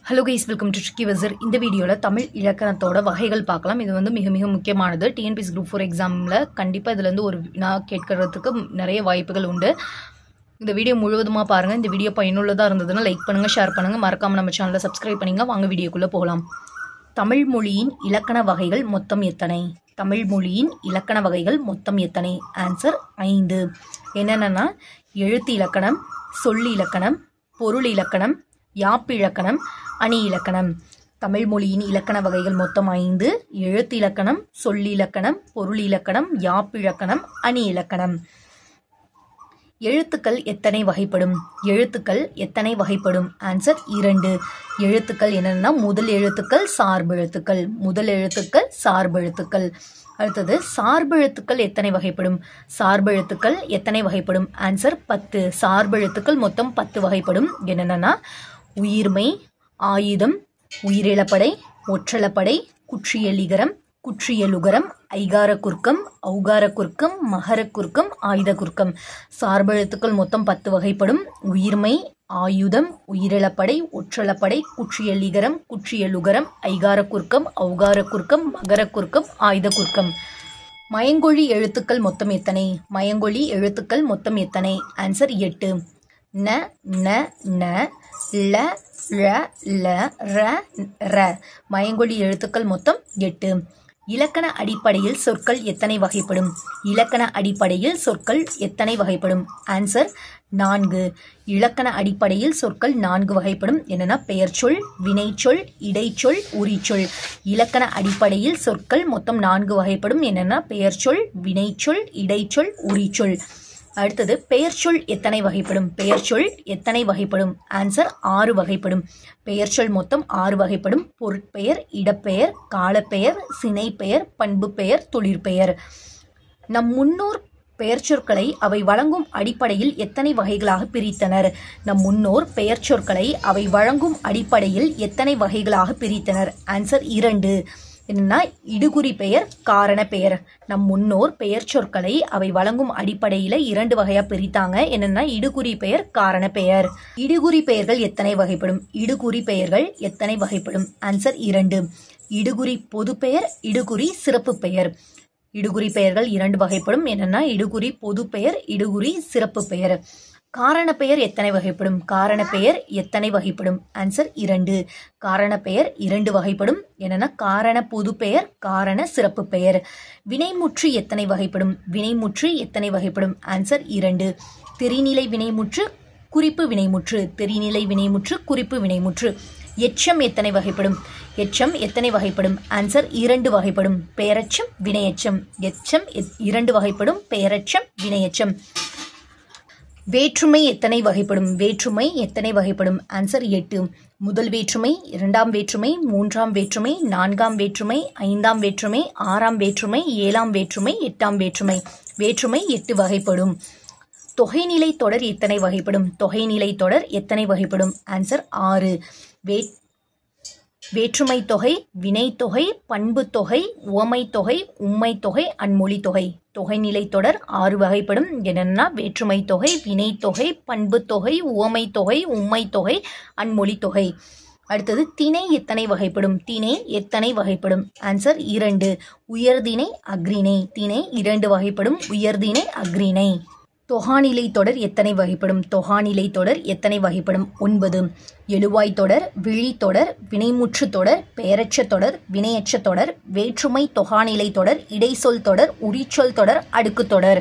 hello guys welcome to tricky வசர் இந்த வீடியோவில் தமிழ் இலக்கணத்தோட வகைகள் பார்க்கலாம் இது வந்து மிக மிக முக்கியமானது டிஎன்பிஎஸ் குரூப் ஃபோர் எக்ஸாமில் கண்டிப்பாக இதுலேருந்து ஒரு நான் கேட்கறதுக்கு நிறைய வாய்ப்புகள் உண்டு இந்த வீடியோ முழுவதுமாக பாருங்கள் இந்த வீடியோ பயனுள்ளதாக இருந்ததுன்னா லைக் பண்ணுங்கள் ஷேர் பண்ணுங்கள் மறக்காமல் நம்ம சேனலை சப்ஸ்கிரைப் பண்ணிங்க வாங்க வீடியோக்குள்ளே போகலாம் தமிழ் மொழியின் இலக்கண வகைகள் மொத்தம் எத்தனை தமிழ் மொழியின் இலக்கண வகைகள் மொத்தம் எத்தனை ஆன்சர் ஐந்து என்னென்னா எழுத்து இலக்கணம் சொல்லி இலக்கணம் பொருள் இலக்கணம் யாப்பிழக்கணம் அணி இலக்கணம் தமிழ் மொழியின் இலக்கண வகைகள் மொத்தம் ஐந்து எழுத்து இலக்கணம் சொல்லி இலக்கணம் பொருள் இலக்கணம் யாப்பிழக்கணம் அணி இலக்கணம் எழுத்துக்கள் எத்தனை வகைப்படும் எழுத்துக்கள் எத்தனை வகைப்படும் ஆன்சர் இரண்டு எழுத்துக்கள் என்னென்னா முதல் எழுத்துக்கள் சார்பெழுத்துக்கள் முதல் எழுத்துக்கள் சார்பெழுத்துக்கள் அடுத்தது சார்பெழுத்துக்கள் எத்தனை வகைப்படும் சார்பெழுத்துக்கள் எத்தனை வகைப்படும் ஆன்சர் பத்து சார்பெழுத்துக்கள் மொத்தம் பத்து வகைப்படும் என்னென்னா உயிர்மை ஆயுதம் உயிரிழப்படை ஒற்றளப்படை குற்றியலிகரம் குற்றியலுகரம் ஐகார குறுக்கம் ஔகார குறுக்கம் மகர குறுக்கம் ஆயுத குறுக்கம் சார்பெழுத்துக்கள் மொத்தம் பத்து வகைப்படும் உயிர்மை ஆயுதம் உயிரிழப்படை ஒற்றளப்படை குற்றியலிகரம் குற்றியலுகரம் ஐகார குறுக்கம் ஔகார குறுக்கம் மகர குறுக்கம் ஆயுத குறுக்கம் மயங்கொழி எழுத்துக்கள் மொத்தம் எத்தனை மயங்கொழி எழுத்துக்கள் மொத்தம் எத்தனை ஆன்சர் எட்டு ந ந ந ல ழ ல ர ர மயங்கொழி எழுத்துக்கள் மொத்தம் எட்டு இலக்கண அடிப்படையில் சொற்கள் எத்தனை வகைப்படும் இலக்கண அடிப்படையில் சொற்கள் எத்தனை வகைப்படும் ஆன்சர் நான்கு இலக்கண அடிப்படையில் சொற்கள் நான்கு வகைப்படும் என்னன்னா பெயர்ச்சொல் வினைச்சொல் இடைச்சொல் உரிச்சொல் இலக்கண அடிப்படையில் சொற்கள் மொத்தம் நான்கு வகைப்படும் என்னன்னா பெயர்ச்சொல் வினைச்சொல் இடைச்சொல் உரிச்சொல் அடுத்தது பெயர்ச்சொல் எத்தனை வகைப்படும் பெயர்ச்சொல் எத்தனை வகைப்படும் ஆன்சர் ஆறு வகைப்படும் பெயர்ச்சொல் மொத்தம் ஆறு வகைப்படும் பொருட்பெயர் இடப்பெயர் காலப்பெயர் சினைப்பெயர் பண்பு பெயர் தொழிற்பெயர் நம் முன்னோர் பெயர்ச்சொற்களை அவை வழங்கும் அடிப்படையில் எத்தனை வகைகளாக பிரித்தனர் நம் முன்னோர் பெயர்ச்சொற்களை அவை வழங்கும் அடிப்படையில் எத்தனை வகைகளாக பிரித்தனர் ஆன்சர் இரண்டு என்னன்னா இடுகுறி பெயர் காரண பெயர் நம் முன்னோர் பெயர் சொற்களை அவை வழங்கும் அடிப்படையில இரண்டு வகையா பிரித்தாங்க என்னன்னா இடுகுறி பெயர் காரண பெயர் இடுகுறி பெயர்கள் எத்தனை வகைப்படும் இடுகுறி பெயர்கள் எத்தனை வகைப்படும் ஆன்சர் இரண்டு இடுகுறி பொது பெயர் இடுகுறி சிறப்பு பெயர் இடுகுறி பெயர்கள் இரண்டு வகைப்படும் என்னன்னா இடுகுறி பொது பெயர் இடுகுறி சிறப்பு பெயர் காரண பெயர் எத்தனை வகைப்படும் காரண பெயர் எத்தனை வகைப்படும் ஆன்சர் இரண்டு காரண பெயர் இரண்டு வகைப்படும் என்னன்னா காரண பொது பெயர் காரண சிறப்பு பெயர் வினைமுற்று எத்தனை வகைப்படும் வினைமுற்று எத்தனை வகைப்படும் ஆன்சர் இரண்டு தெரிநிலை வினைமுற்று குறிப்பு வினைமுற்று தெரிநிலை வினைமுற்று குறிப்பு வினைமுற்று எச்சம் எத்தனை வகைப்படும் எச்சம் எத்தனை வகைப்படும் ஆன்சர் இரண்டு வகைப்படும் பெயரச்சம் வினையச்சம் எச்சம் இரண்டு வகைப்படும் பெயரச்சம் வினையச்சம் வேற்றுமை எத்தனை வகைப்படும் வேற்றுமை எத்தனை வகைப்படும் ஆன்சர் எட்டு முதல் வேற்றுமை இரண்டாம் வேற்றுமை மூன்றாம் வேற்றுமை நான்காம் வேற்றுமை ஐந்தாம் வேற்றுமை ஆறாம் வேற்றுமை ஏழாம் வேற்றுமை எட்டாம் வேற்றுமை வேற்றுமை எட்டு வகைப்படும் தொகைநிலை தொடர் எத்தனை வகைப்படும் தொகைநிலை தொடர் எத்தனை வகைப்படும் ஆன்சர் ஆறு வே வேற்றுமை தொகை வினைத்தொகை பண்பு தொகை உவமை தொகை உண்மை தொகை அன்மொழி தொகை தொகைநிலை தொடர் ஆறு வகைப்படும் என்னென்னா வேற்றுமை தொகை வினைத்தொகை பண்பு தொகை உவமை தொகை உண்மை தொகை அன்மொழி தொகை அடுத்தது திணை எத்தனை வகைப்படும் திணை எத்தனை வகைப்படும் ஆன்சர் இரண்டு உயர்திணை அக்ரிணை திணை இரண்டு வகைப்படும் உயர்திணை அக்ரிணை தொகாநிலை தொடர் எத்தனை வகைப்படும் தொகாநிலை தொடர் எத்தனை வகைப்படும் ஒன்பது எழுவாய் தொடர் விழி தொடர் வினைமுற்று தொடர் பெயரச்ச தொடர் வினையற்ற தொடர் வேற்றுமை தொகாநிலை தொடர் இடைச்சொல் தொடர் உரிச்சொல் தொடர் அடுக்கு தொடர்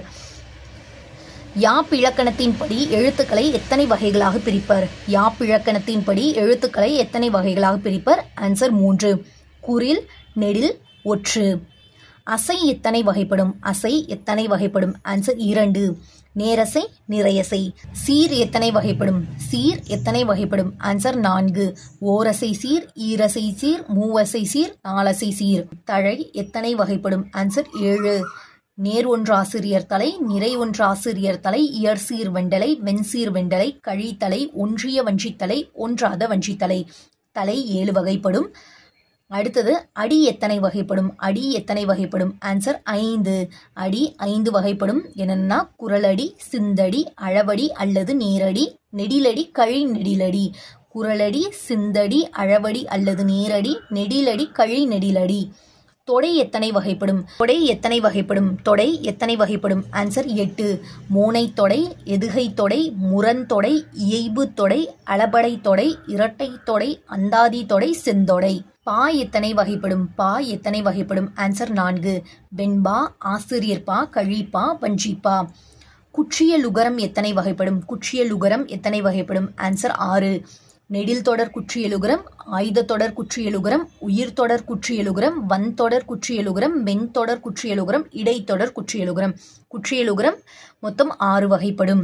யாப்பிழக்கணத்தின்படி எழுத்துக்களை எத்தனை வகைகளாக பிரிப்பர் யாப்பிழக்கணத்தின்படி எழுத்துக்களை எத்தனை வகைகளாக பிரிப்பர் ஆன்சர் மூன்று குரில் நெடில் ஒற்று அசை எத்தனை வகைப்படும் அசை எத்தனை வகைப்படும் ஆன்சர் இரண்டு நேரசை நிறையசை சீர் எத்தனை வகைப்படும் சீர் எத்தனை வகைப்படும் ஆன்சர் நான்கு ஓரசை சீர் ஈரசை சீர் மூவசை சீர் நாலசை சீர் தழை எத்தனை வகைப்படும் ஆன்சர் ஏழு நேர் ஒன்று ஆசிரியர் தலை நிறை ஒன்று ஆசிரியர் தலை இயர் சீர் வெண்டலை வெண்சீர் வெண்டலை கழித்தலை ஒன்றிய வஞ்சித்தலை ஒன்றாத வஞ்சித்தலை தலை ஏழு வகைப்படும் அடுத்தது அடி எத்தனை வகைப்படும் அடி எத்தனை வகைப்படும் ஆன்சர் ஐந்து அடி ஐந்து வகைப்படும் என்னன்னா குரலடி சிந்தடி அளவடி அல்லது நேரடி நெடிலடி கழி நெடிலடி குரலடி சிந்தடி அழவடி அல்லது நேரடி நெடிலடி கழி நெடிலடி தொடை எத்தனை வகைப்படும் தொடை எத்தனை வகைப்படும் தொடை எத்தனை வகைப்படும் ஆன்சர் எட்டு மோனை தொடை எதுகை தொடை முரண் தொடை இயைபு தொடை அளபடை தொடை இரட்டை தொடை அந்தாதி தொடை செந்தொடை பா எத்தனை வகைப்படும் பா எத்தனை வகைப்படும் ஆன்சர் நான்கு வெண்பா ஆசிரியர்பா கழிப்பா வஞ்சிப்பா குற்றிய லுகரம் எத்தனை வகைப்படும் குற்றிய லுகரம் எத்தனை வகைப்படும் ஆன்சர் ஆறு நெடில் தொடர் குற்றியலுகரம் ஆயுத தொடர் குற்றியலுகரம் உயிர் தொடர் குற்றியலுகரம் வன் தொடர் குற்றியலுகரம் மென் தொடர் குற்றியலுகரம் இடைத்தொடர் குற்றியலுகரம் குற்றியலுகரம் மொத்தம் ஆறு வகைப்படும்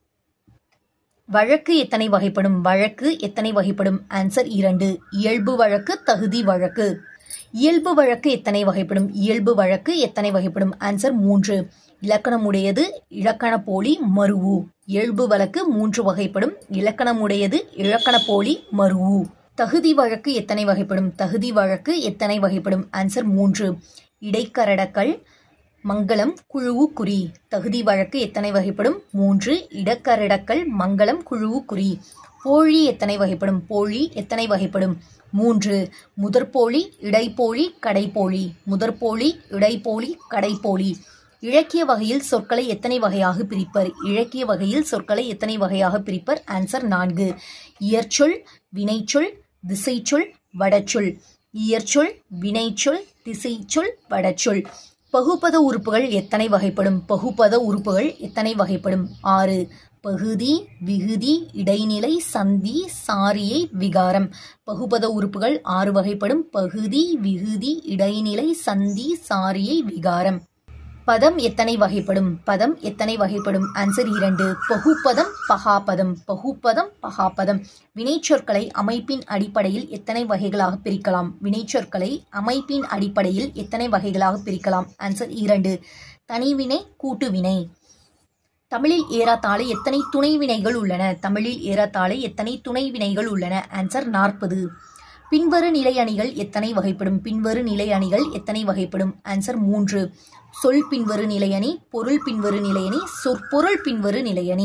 வழக்கு எத்தனை வகைப்படும் வழக்கு எத்தனை வகைப்படும் ஆன்சர் இரண்டு இயல்பு வழக்கு தகுதி வழக்கு இயல்பு வழக்கு எத்தனை வகைப்படும் இயல்பு வழக்கு எத்தனை வகைப்படும் ஆன்சர் மூன்று இலக்கணமுடையது இலக்கண போலி மருவு இயல்பு வழக்கு மூன்று வகைப்படும் இலக்கணமுடையது இலக்கண போலி மருவு தகுதி வழக்கு எத்தனை வகைப்படும் தகுதி வழக்கு எத்தனை வகைப்படும் ஆன்சர் மூன்று இடைக்கரடக்கல் மங்களம் குழுவு குறி தகுதி வழக்கு எத்தனை வகைப்படும் மூன்று இடக்கரடக்கல் மங்களம் குழுவு குறி போழி எத்தனை வகைப்படும் போழி எத்தனை வகைப்படும் மூன்று முதற்போழி இடைப்போழி கடைப்போழி முதற்போழி இடைப்போழி கடைப்போழி இலக்கிய வகையில் சொற்களை எத்தனை வகையாக பிரிப்பர் இலக்கிய வகையில் சொற்களை எத்தனை வகையாக பிரிப்பர் ஆன்சர் நான்கு இயற்சொல் வினைச்சொல் திசைச்சொல் வடச்சொல் இயற்சொல் வினைச்சொல் திசைச்சொல் வடச்சொல் பகுப்பத உறுப்புகள் எத்தனை வகைப்படும் பகுப்பத உறுப்புகள் எத்தனை வகைப்படும் ஆறு பகுதி விகுதி இடைநிலை சந்தி சாரியை விகாரம் பகுபத உறுப்புகள் ஆறு வகைப்படும் பகுதி விகுதி இடைநிலை சந்தி சாரியை விகாரம் பதம் எத்தனை வகைப்படும் பதம் எத்தனை வகைப்படும் ஆன்சர் இரண்டு பகுப்பதம் பகாப்பதம் பகுப்பதம் பகாப்பதம் வினைச்சொற்களை அமைப்பின் அடிப்படையில் எத்தனை வகைகளாக பிரிக்கலாம் வினைச்சொற்களை அமைப்பின் அடிப்படையில் எத்தனை வகைகளாக பிரிக்கலாம் ஆன்சர் இரண்டு தனிவினை கூட்டுவினை தமிழில் ஏறத்தாழ எத்தனை துணை வினைகள் உள்ளன தமிழில் ஏறத்தாழ எத்தனை துணை வினைகள் உள்ளன ஆன்சர் நாற்பது பின்வரு நிலை அணிகள் எத்தனை வகைப்படும் பின்வரு நிலை அணிகள் எத்தனை வகைப்படும் ஆன்சர் மூன்று சொல் பின்வரு நிலையணி பொருள் பின்வரு நிலையணி சொற்பொருள் பின்வரு நிலையணி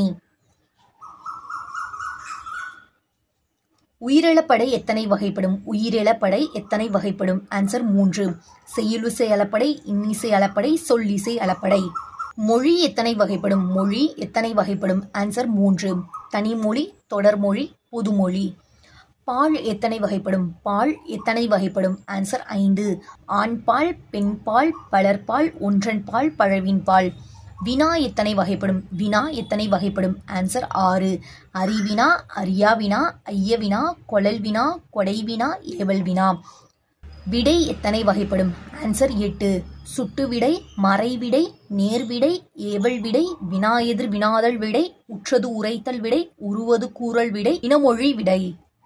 உயிரிழப்படை எத்தனை வகைப்படும் உயிரிழப்படை எத்தனை வகைப்படும் ஆன்சர் மூன்று செய்யுளிசை அளப்படை இன்னிசை அளப்படை சொல்லிசை அளப்படை மொழி எத்தனை வகைப்படும் மொழி எத்தனை வகைப்படும் ஆன்சர் மூன்று தனிமொழி தொடர்மொழி பொதுமொழி பால் எத்தனை வகைப்படும் பால் எத்தனை வகைப்படும் ஆன்சர் ஐந்து ஆண் பால் பெண் பால் பலர்பால் ஒன்றன் பால் பழவின் பால் வினா எத்தனை வகைப்படும் வினா எத்தனை வகைப்படும் ஆன்சர் ஆறு அறிவினா அரியாவினா ஐயவினா கொழல் வினா கொடைவினா ஏவல் வினா விடை எத்தனை வகைப்படும் ஆன்சர் எட்டு சுட்டு விடை மறைவிடை நேர்விடை ஏவல் விடை வினா எதிர் வினாதல் விடை உற்றது உரைத்தல் விடை உருவது கூறல் விடை இனமொழி விடை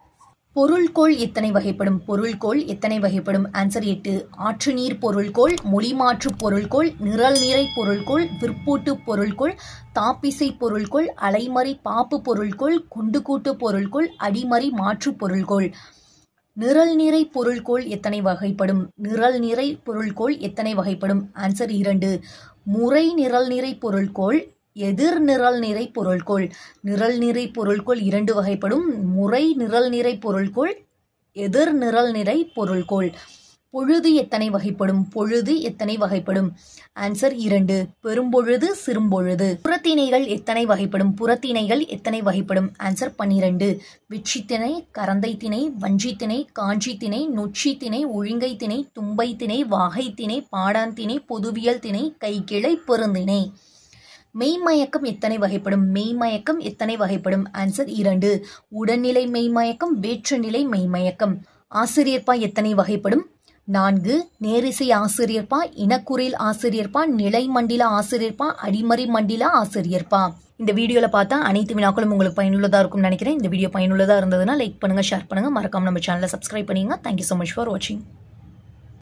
பொருள்கோள் எத்தனை வகைப்படும் பொருள்கோள் எத்தனை வகைப்படும் ஆன்சர் எட்டு ஆற்று நீர் பொருள்கோள் மொழிமாற்று பொருள்கோள் நிரல் நிறை பொருள்கோள் விற்பூட்டு பொருள்கோள் தாப்பிசை பொருள்கோள் அலைமறி பாப்பு பொருள்கோள் கொண்டு கூட்டு பொருள்கோள் அடிமறி மாற்று பொருள்கோள் நிரல் நிறை பொருள்கோள் எத்தனை வகைப்படும் நிரல் நிறை பொருள்கோள் எத்தனை வகைப்படும் ஆன்சர் இரண்டு முறை நிரல் நிறை பொருள்கோள் எதிர் நிரல் நிறை பொருள்கோள் நிரல் நிறை பொருள்கோள் இரண்டு வகைப்படும் முறை நிரல் நிறை பொருள்கோள் எதிர் நிரல் நிறை பொருள்கோள் பொழுது எத்தனை வகைப்படும் பொழுது எத்தனை வகைப்படும் ஆன்சர் இரண்டு பெரும்பொழுது சிறும்பொழுது புறத்திணைகள் எத்தனை வகைப்படும் புறத்திணைகள் எத்தனை வகைப்படும் ஆன்சர் பன்னிரண்டு வெற்றித்திணை கரந்தை திணை வஞ்சித்திணை காஞ்சித்திணை நொச்சித்திணை ஒழுங்கை திணை தும்பை திணை வாகை திணை பாடான் திணை பொதுவியல் திணை கைக்கிளை பெருந்திணை மெய்மயக்கம் எத்தனை வகைப்படும் மெய்மயக்கம் எத்தனை வகைப்படும் ஆன்சர் இரண்டு உடல்நிலை மெய்மயக்கம் வேற்றுநிலை மெய்மயக்கம் ஆசிரியர்பா எத்தனை வகைப்படும் நான்கு நேரிசை ஆசிரியர்பா இனக்குறில் ஆசிரியர்பா நிலை மண்டில ஆசிரியர்பா அடிமறி மண்டில ஆசிரியர்பா இந்த வீடியோவில் பார்த்தா அனைத்து வினாக்களும் உங்களுக்கு பயனுள்ளதாக இருக்கும்னு நினைக்கிறேன் இந்த வீடியோ பயனுள்ளதாக இருந்ததுன்னா லைக் பண்ணுங்கள் ஷேர் பண்ணுங்கள் மறக்காம நம்ம சேனலை சப்ஸ்கிரைப் பண்ணிங்க தேங்க்யூ ஸோ மச் ஃபார் வாட்சிங்